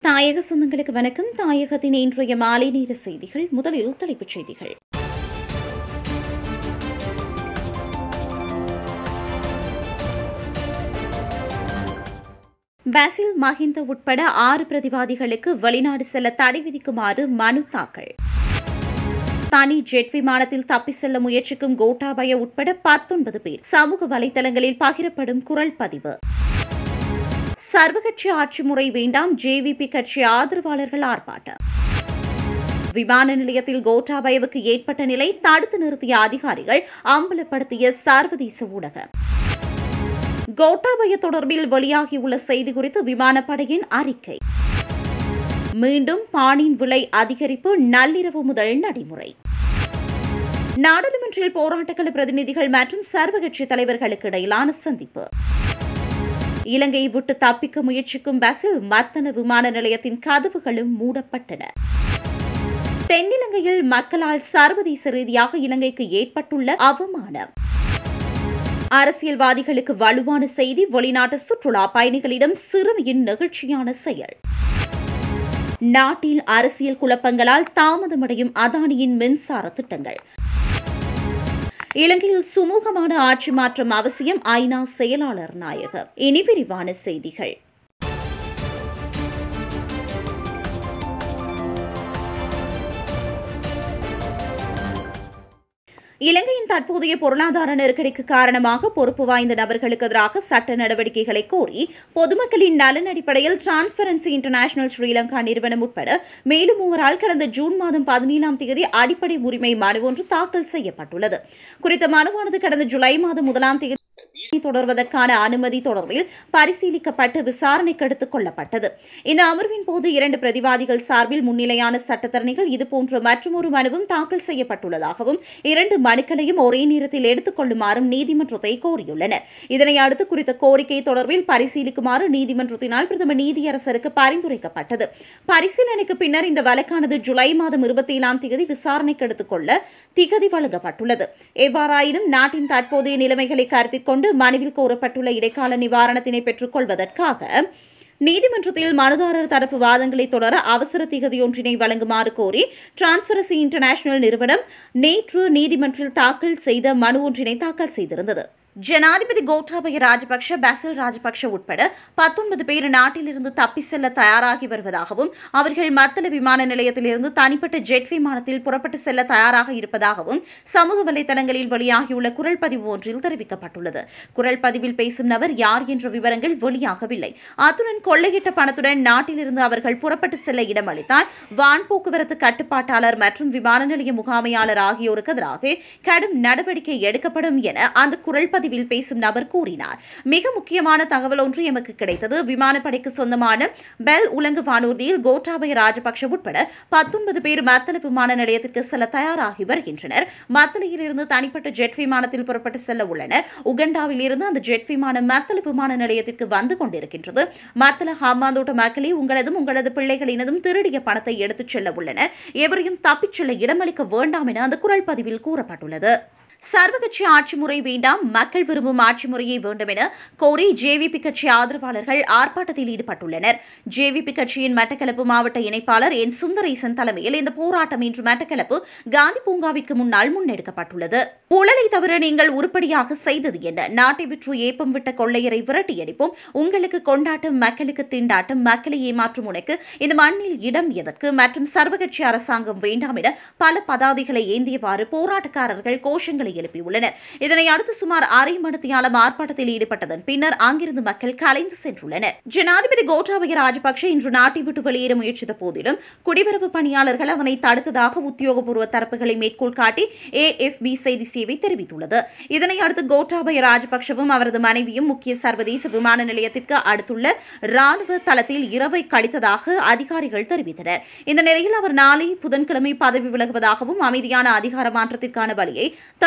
தாயக சொந்தங்களுக்கு வணக்கம் தாயகத்தின் இன்றைய மாலை நேர செய்திகள் முதலில் தலைப்புச் செய்திகள் பாசில் மஹிந்த உட்பட ஆறு பிரதிவாதிகளுக்கு வெளிநாடு செல்ல தடை விதிக்குமாறு மனு தாக்கல் தனி ஜெட் விமானத்தில் தப்பி செல்ல முயற்சிக்கும் கோட்டாபய உட்பட பத்தொன்பது பேர் சமூக வலைதளங்களில் பகிரப்படும் குரல் பதிவு சர்வகட்சி ஆட்சி முறை வேண்டாம் ஜேவிபி கட்சி ஆதரவாளர்கள் ஆர்ப்பாட்டம் விமான நிலையத்தில் கோட்டாபயவுக்கு ஏற்பட்ட நிலை தடுத்து நிறுத்திய அதிகாரிகள் அம்பலப்படுத்திய சர்வதேச ஊடகம் கோட்டாபய தொடர்பில் வெளியாகியுள்ள செய்தி குறித்து விமானப்படையின் அறிக்கை மீண்டும் பானின் விலை அதிகரிப்பு நள்ளிரவு முதல் நடைமுறை நாடாளுமன்றில் போராட்டக்கள பிரதிநிதிகள் மற்றும் சர்வகட்சி தலைவர்களுக்கு இடையிலான சந்திப்பு இலங்கையை விட்டு தப்பிக்க முயற்சிக்கும் பஸ்ஸில் மத்தன விமான நிலையத்தின் கதவுகளும் மூடப்பட்டன தென்னிலங்கையில் மக்களால் சர்வதேச ரீதியாக இலங்கைக்கு ஏற்பட்டுள்ள அவமானம் அரசியல்வாதிகளுக்கு வலுவான செய்தி வெளிநாட்டு சுற்றுலா பயணிகளிடம் சிறுமியின் நெகிழ்ச்சியான செயல் நாட்டில் அரசியல் குழப்பங்களால் தாமதமடையும் அதானியின் மின்சார திட்டங்கள் இலங்கையில் சுமூகமான ஆட்சி மாற்றம் அவசியம் ஐநா செயலாளர் நாயகம் இனி விரிவான செய்திகள் இலங்கையின் தற்போதைய பொருளாதார நெருக்கடிக்கு காரணமாக பொறுப்பு வாய்ந்த நபர்களுக்கு எதிராக சட்ட நடவடிக்கைகளை கோரி பொதுமக்களின் நலன் அடிப்படையில் டிரான்ஸ்பரன்சி இன்டர்நேஷனல் ஸ்ரீலங்கா நிறுவனம் உட்பட மேலும் மூவரால் கடந்த ஜூன் மாதம் பதினேழாம் தேதி அடிப்படை உரிமை மனு ஒன்று தாக்கல் செய்யப்பட்டுள்ளது குறித்த மனுவானது கடந்த ஜூலை மாதம் முதலாம் தேதி தொடர்வதற்கான அனுமதி தொடர்பில் பரிசீலிக்கப்பட்டு விசாரணைக்கு எடுத்துக் கொள்ளப்பட்டது இந்த அமர்வின் போது இரண்டு பிரதிவாதிகள் சார்பில் முன்னிலையான சட்டத்தரணிகள் இதுபோன்ற மற்றொரு மனுவும் தாக்கல் செய்யப்பட்டுள்ளதாகவும் இரண்டு மனுக்களையும் ஒரே நேரத்தில் எடுத்துக் கொள்ளுமாறும் நீதிமன்றத்தை கோரியுள்ளனர் இதனை அடுத்து குறித்த கோரிக்கை தொடர்பில் பரிசீலிக்குமாறு நீதிமன்றத்தினால் பிரதம நீதியரசருக்கு பரிந்துரைக்கப்பட்டது பரிசீலனைக்கு பின்னர் இந்த வழக்கானது ஜூலை மாதம் இருபத்தி ஏழாம் தேதி விசாரணைக்கு எடுத்துக் கொள்ள திகதி வழங்கப்பட்டுள்ளது எவ்வாறாயினும் நாட்டின் தற்போதைய நிலைமைகளை கருத்தில் கொண்டு மனுவில் கோரப்பட்டுள்ள இடைக்கால நிவாரணத்தினை பெற்றுக் கொள்வதற்காக நீதிமன்றத்தில் மனுதாரர் தரப்பு வாதங்களை தொடர அவசர திகதியொன்றினை வழங்குமாறு கோரி டிரான்ஸ்பரசி இன்டர்நேஷனல் நிறுவனம் நேற்று நீதிமன்றில் தாக்கல் செய்த மனு ஒன்றினை தாக்கல் செய்திருந்தது ஜனாதிபதி கோட்டாபய ராஜபக்ஷ பசில் ராஜபக்ஷ உட்பட பத்தொன்பது பேர் நாட்டிலிருந்து தப்பி செல்ல தயாராகி வருவதாகவும் அவர்கள் மத்தள விமான நிலையத்திலிருந்து தனிப்பட்ட ஜெட் விமானத்தில் புறப்பட்டு செல்ல தயாராக இருப்பதாகவும் சமூக வலைதளங்களில் வெளியாகியுள்ள குரல் பதிவு ஒன்றில் தெரிவிக்கப்பட்டுள்ளது குரல் பதிவில் பேசும் நபர் யார் என்ற விவரங்கள் வெளியாகவில்லை அத்துடன் கொள்ளையிட்ட பணத்துடன் நாட்டிலிருந்து அவர்கள் புறப்பட்டு செல்ல இடமளித்தால் வான் போக்குவரத்து கட்டுப்பாட்டாளர் மற்றும் விமான நிலைய முகாமையாளர் ஆகியோருக்கு எதிராக கடும் நடவடிக்கை எடுக்கப்படும் என அந்த குரல் பதிவில் பேசும் நபர் கூறினார் மிக முக்கியமான தகவல் ஒன்று எமக்கு கிடைத்தது விமானப்படைக்கு சொந்தமான பெல் உலங்கு வானூர்தியில் கோட்டாபய ராஜபக்ஷ உட்பட பத்தொன்பது பேர் மத்தள விமான நிலையத்திற்கு செல்ல தயாராகி வருகின்றனர் மத்தளையில் இருந்து தனிப்பட்ட ஜெட் விமானத்தில் புறப்பட்டு செல்ல உள்ளனர் உகண்டாவில் இருந்து அந்த ஜெட் விமானம் மத்தள விமான நிலையத்திற்கு வந்து கொண்டிருக்கின்றது மத்தள ஹாமாந்தோட்ட மக்களே உங்களதும் உங்களது பிள்ளைகளினதும் திருடிய பணத்தை எடுத்துச் செல்ல உள்ளனர் எவரையும் தப்பிச் செல்ல இடமளிக்க வேண்டாம் என அந்த குரல் பதிவில் கூறப்பட்டுள்ளது சர்வகட்சி ஆட்சி முறை வேண்டாம் மக்கள் விரும்பும் ஆட்சி முறையை வேண்டும் என கோரி ஜேவிபி கட்சி ஆதரவாளர்கள் ஆர்ப்பாட்டத்தில் ஈடுபட்டுள்ளனர் ஜேவிபி கட்சியின் மட்டக்களப்பு மாவட்ட இணைப்பாளர் என் சுந்தரேசன் தலைமையில் இந்த போராட்டம் இன்று மட்டக்களப்பு காந்தி பூங்காவிற்கு முன்னால் முன்னெடுக்கப்பட்டுள்ளது ஊழலை தவிர நீங்கள் உருப்படியாக செய்தது என்ன நாட்டை விற்று ஏப்பம் விட்ட கொள்ளையரை விரட்டியடிப்போம் உங்களுக்கு கொண்டாட்டம் மக்களுக்கு திண்டாட்டம் மக்களை ஏமாற்றும் உனக்கு இந்த மண்ணில் இடம் எதற்கு மற்றும் சர்வகட்சி அரசாங்கம் வேண்டாம் என பல பதாதைகளை ஏந்தியவாறு போராட்டக்காரர்கள் கோஷங்களை எழுப்பியுள்ளனர் இதனை அடுத்து சுமார் அரை மணித்தியாலம் ஆர்ப்பாட்டத்தில் ஈடுபட்டதன் பின்னர் அங்கிருந்து மக்கள் கலைந்து சென்றுள்ளனர் ஜனாதிபதி கோட்டாபய ராஜபக்ஷ இன்று நாட்டை விட்டு வெளியேற முயற்சித்த போதிலும் குடிவரவு பணியாளர்கள் அதனை தடுத்ததாக உத்தியோகபூர்வ தரப்புகளை மேற்கோள் காட்டி ஏஎஃப்பி செய்தி சேவை தெரிவித்துள்ளது இதனை அடுத்து கோட்டாபய ராஜபக்ஷவும் அவரது மனைவியும் முக்கிய சர்வதேச விமான நிலையத்திற்கு அடுத்துள்ள ராணுவ தளத்தில் இரவை கழித்ததாக அதிகாரிகள் தெரிவித்தனர் இந்த நிலையில் அவர் நாளை புதன்கிழமை பதவி விலகுவதாகவும் அமைதியான அதிகார மாற்றத்திற்கான வழியை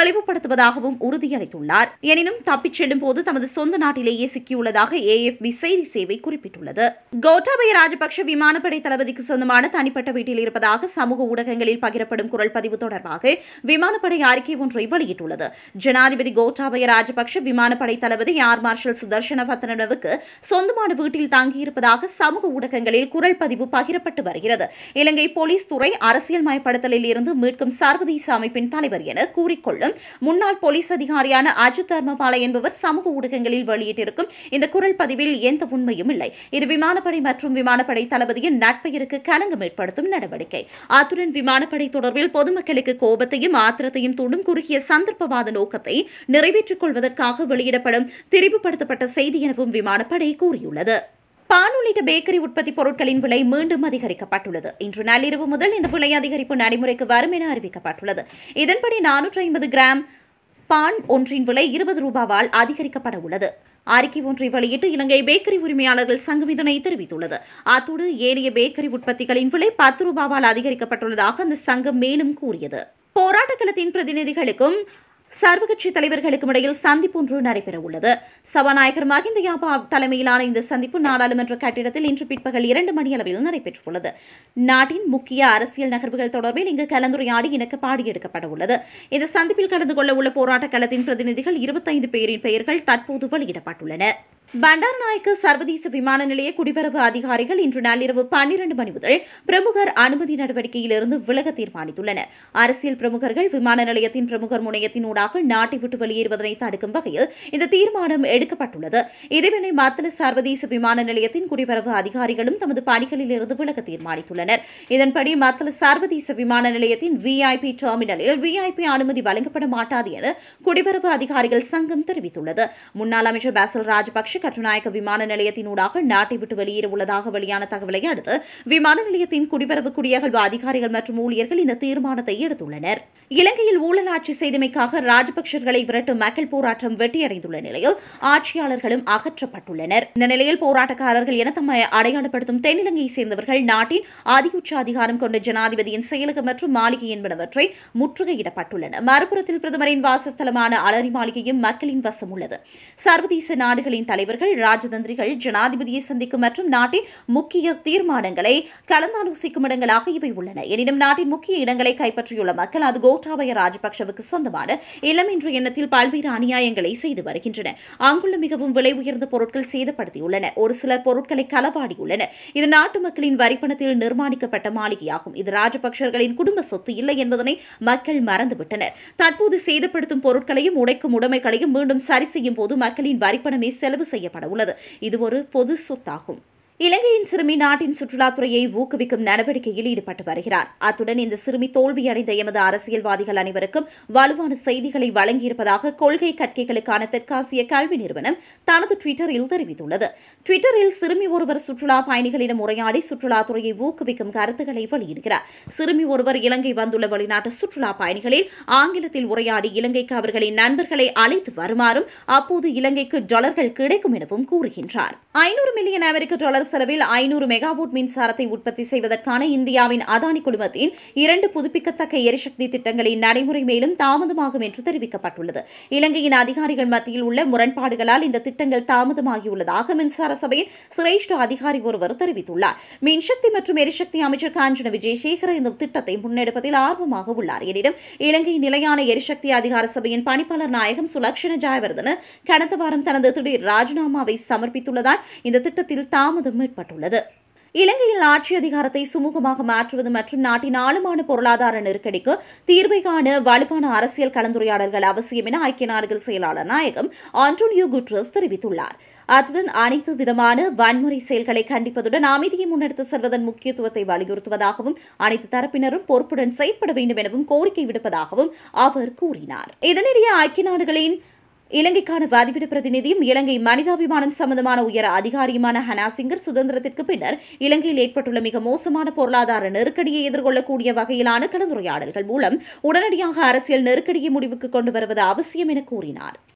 தெளிவுபடுத்துவதாகவும் உறுதியளித்துள்ளார் எனினும் தப்பிச் செல்லும் போது தமது சொந்த நாட்டிலேயே சிக்கியுள்ளதாக ஏஎஃப்பி செய்தி சேவை குறிப்பிட்டுள்ளது கோட்டாபய ராஜபக்ஷ விமானப்படை தளபதிக்கு சொந்தமான தனிப்பட்ட வீட்டில் இருப்பதாக சமூக ஊடகங்களில் பகிரப்படும் குரல் பதிவு தொடர்பாக விமானப்படை அறிக்கை ஒன்றை வெளியிட்டுள்ளது ஜனாதிபதி கோட்டாபய ராஜபக்ஷ விமானப்படை தளபதி ஏர் மார்ஷல் சுதர்ஷன பத்தனவுக்கு சொந்தமான வீட்டில் தங்கியிருப்பதாக சமூக ஊடகங்களில் குரல் பதிவு பகிரப்பட்டு வருகிறது இலங்கை போலீஸ் துறை அரசியல் மயப்படுத்தலில் இருந்து மீட்கும் சர்வதேச அமைப்பின் தலைவர் என கூறிக்கொள்ளும் முன்னாள் போலீஸ் அதிகாரியான அஜித் தர்மபால என்பவர் சமூக ஊடகங்களில் வெளியிட்டிருக்கும் இந்த குரல் பதிவில் எந்த உண்மையும் இல்லை இது விமானப்படை மற்றும் விமானப்படை தளபதியின் நட்பெயருக்கு கலங்கம் ஏற்படுத்தும் நடவடிக்கை அத்துடன் விமானப்படை தொடர்பில் பொதுமக்களுக்கு கோபத்தையும் ஆத்திரத்தையும் தூண்டும் குறுகிய சந்தர்ப்பவாத நோக்கத்தை நிறைவேற்றிக் கொள்வதற்காக வெளியிடப்படும் திரிவுபடுத்தப்பட்ட செய்தி எனவும் விமானப்படை கூறியுள்ளது பான் உள்ளிட்ட பேக்கரி உற்பத்தி பொருட்களின் விலை மீண்டும் அதிகரிக்கப்பட்டுள்ளது இன்று நள்ளிரவு முதல் இந்த விலை அதிகரிப்பு நடைமுறைக்கு வரும் என அறிவிக்கப்பட்டுள்ளது இதன்படி நானூற்றி ஐம்பது கிராம் பான் ஒன்றின் விலை இருபது ரூபாவால் அதிகரிக்கப்பட உள்ளது அறிக்கை ஒன்றை வெளியிட்டு இலங்கை பேக்கரி உரிமையாளர்கள் சங்கம் இதனை தெரிவித்துள்ளது அத்தோடு ஏனைய பேக்கரி உற்பத்திகளின் விலை பத்து ரூபாவால் அதிகரிக்கப்பட்டுள்ளதாக அந்த சங்கம் மேலும் கூறியது போராட்டக் களத்தின் பிரதிநிதிகளுக்கும் சர்வகட்சி தலைவர்களுக்கும் இடையில் சந்திப்பு ஒன்று நடைபெறவுள்ளது சபாநாயகர் மஹிந்த யாபா தலைமையிலான இந்த சந்திப்பு நாடாளுமன்ற கட்டிடத்தில் இன்று பிற்பகல் இரண்டு மணி அளவில் நடைபெற்றுள்ளது நாட்டின் முக்கிய அரசியல் நகர்வுகள் தொடர்பில் இங்கு கலந்துரையாடி இணக்கப்பாடு எடுக்கப்பட உள்ளது இந்த சந்திப்பில் கலந்து கொள்ள உள்ள போராட்டக் களத்தின் பிரதிநிதிகள் இருபத்தைந்து பேரின் பெயர்கள் தற்போது வெளியிடப்பட்டுள்ளன பண்டார்நாயக்க சர்வதேச விமான நிலைய குடிவரவு அதிகாரிகள் இன்று நள்ளிரவு பன்னிரண்டு மணி முதல் பிரமுகர் அனுமதி நடவடிக்கையிலிருந்து விலக தீர்மானித்துள்ளனர் அரசியல் பிரமுகர்கள் விமான நிலையத்தின் பிரமுகர் முனையத்தினூடாக நாட்டை விட்டு வெளியேறுவதனை தடுக்கும் வகையில் இந்த தீர்மானம் எடுக்கப்பட்டுள்ளது இதேவேளை மத்தள சர்வதேச விமான நிலையத்தின் குடிவரவு அதிகாரிகளும் தமது பணிகளில் இருந்து விலக தீர்மானித்துள்ளனர் இதன்படி மத்தள சர்வதேச விமான நிலையத்தின் விஐபி டெர்மினலில் விஐபி அனுமதி வழங்கப்பட மாட்டாது என குடிவரவு அதிகாரிகள் சங்கம் தெரிவித்துள்ளது முன்னாள் அமைச்சர் பாசல் ராஜபக்ஷ கட்டுநாயக்க விமான நிலையத்தினூடாக நாட்டை விட்டு வெளியேற உள்ளதாக வெளியான தகவலை அடுத்து விமான நிலையத்தின் குடிவரவு குடியகல்வு அதிகாரிகள் மற்றும் ஊழியர்கள் இந்த தீர்மானத்தை எடுத்துள்ளனர் இலங்கையில் ஊழல் ஆட்சி செய்தமைக்காக ராஜபக்சர்களை விரட்டும் மக்கள் போராட்டம் வெற்றியடைந்துள்ள நிலையில் ஆட்சியாளர்களும் அகற்றப்பட்டுள்ளனர் இந்த நிலையில் போராட்டக்காரர்கள் என தம்மை அடையாளப்படுத்தும் தென்னிலங்கையை சேர்ந்தவர்கள் நாட்டின் அதியுச்ச அதிகாரம் கொண்ட ஜனாதிபதியின் செயலகம் மற்றும் மாளிகை என்பனவற்றை முற்றுகையிடப்பட்டுள்ளன மறுபுறத்தில் பிரதமரின் வாசஸ்தலமான அலரி மாளிகையும் மக்களின் வசம் உள்ளது சர்வதேச நாடுகளின் தலைவர்கள் ராஜதந்திரிகள் ஜனாதிபதியை சந்திக்கும் மற்றும் நாட்டின் முக்கிய தீர்மானங்களை கலந்தாலோசிக்கும் இடங்களாக இவை உள்ளன எனினும் நாட்டின் முக்கிய இடங்களை கைப்பற்றியுள்ள மக்கள் அது கோட்டாபய ராஜபக்சவுக்கு சொந்தமான இல்லம் என்ற எண்ணத்தில் பல்வேறு அநியாயங்களை செய்து வருகின்றனர் அங்குள்ள மிகவும் விலை உயர்ந்த பொருட்கள் சேதப்படுத்தியுள்ளன ஒரு சிலர் பொருட்களை களவாடியுள்ளனர் இது நாட்டு மக்களின் வரிப்பணத்தில் நிர்மாணிக்கப்பட்ட மாளிகையாகும் இது ராஜபக்சர்களின் குடும்ப சொத்து இல்லை என்பதனை மக்கள் மறந்துவிட்டனர் தற்போது சேதப்படுத்தும் பொருட்களையும் உடைக்கும் உடைமைகளையும் மீண்டும் சரி செய்யும் போது மக்களின் வரிப்பணமே செலவு செய்யப்பட உள்ளது இது ஒரு பொது சொத்தாகும் இலங்கையின் சிறுமி நாட்டின் சுற்றுலாத்துறையை ஊக்குவிக்கும் நடவடிக்கையில் ஈடுபட்டு வருகிறார் அத்துடன் இந்த சிறுமி தோல்வியடைந்த எமது அரசியல்வாதிகள் அனைவருக்கும் வலுவான செய்திகளை வழங்கியிருப்பதாக கொள்கை கற்கைகளுக்கான தெற்காசிய கல்வி நிறுவனம் தனது ட்விட்டரில் தெரிவித்துள்ளது ட்விட்டரில் சிறுமி ஒருவர் சுற்றுலா பயணிகளிடம் உரையாடி சுற்றுலாத்துறையை ஊக்குவிக்கும் கருத்துக்களை வெளியிடுகிறார் சிறுமி ஒருவர் இலங்கை வந்துள்ள வெளிநாட்டு சுற்றுலா பயணிகளில் ஆங்கிலத்தில் உரையாடி இலங்கைக்கு அவர்களின் நண்பர்களை அழைத்து வருமாறும் அப்போது இலங்கைக்கு டாலர்கள் கிடைக்கும் எனவும் கூறுகின்றார் ஐநூறு மில்லியன் அமெரிக்க டாலர் செலவில் ஐநூறு மெகாவாட் மின்சாரத்தை உற்பத்தி செய்வதற்கான இந்தியாவின் அதானி குழுமத்தின் இரண்டு புதுப்பிக்கத்தக்க எரிசக்தி திட்டங்களின் நடைமுறை மேலும் தாமதமாகும் என்று தெரிவிக்கப்பட்டுள்ளது இலங்கையின் அதிகாரிகள் மத்தியில் உள்ள முரண்பாடுகளால் இந்த திட்டங்கள் தாமதமாகியுள்ளதாக மின்சார சபையின் சிரேஷ்ட அதிகாரி ஒருவர் தெரிவித்துள்ளார் மின்சக்தி மற்றும் எரிசக்தி அமைச்சர் காஞ்சன விஜயசேகர இந்த திட்டத்தை முன்னெடுப்பதில் ஆர்வமாக உள்ளார் எனினும் இலங்கை நிலையான எரிசக்தி அதிகார சபையின் பணிப்பாளர் நாயகம் சுலக்ஷண ஜாயவர்தன கடந்த வாரம் தனது திடீர் ராஜினாமாவை சமர்ப்பித்துள்ளதால் இந்த திட்டத்தில் தாமதம் ஏற்பட்டுள்ளது இலங்கையில் ஆட்சி அதிகாரத்தை சுமூகமாக மாற்றுவது மற்றும் நாட்டின் ஆழமான பொருளாதார நெருக்கடிக்கு தீர்வை காண வலுவான அரசியல் கலந்துரையாடல்கள் அவசியம் என ஐக்கிய நாடுகள் செயலாளர் நாயகம் ஆண்டோனியோ குட்ரஸ் தெரிவித்துள்ளார் அத்துடன் அனைத்து விதமான வன்முறை செயல்களை கண்டிப்பதுடன் அமைதியை முன்னெடுத்து செல்வதன் முக்கியத்துவத்தை வலியுறுத்துவதாகவும் அனைத்து தரப்பினரும் பொறுப்புடன் செயற்பட வேண்டும் எனவும் கோரிக்கை விடுப்பதாகவும் அவர் கூறினார் இதனிடையே ஐக்கிய நாடுகளின் இலங்கைக்கான வதிவிட பிரதிநிதியும் இலங்கை மனிதாபிமானம் சம்பந்தமான உயர் அதிகாரியுமான ஹனா சிங்கர் சுதந்திரத்திற்கு பின்னர் இலங்கையில் ஏற்பட்டுள்ள மிக மோசமான பொருளாதார நெருக்கடியை எதிர்கொள்ளக்கூடிய வகையிலான கலந்துரையாடல்கள் மூலம் உடனடியாக அரசியல் நெருக்கடியை முடிவுக்கு கொண்டு வருவது அவசியம் என கூறினார்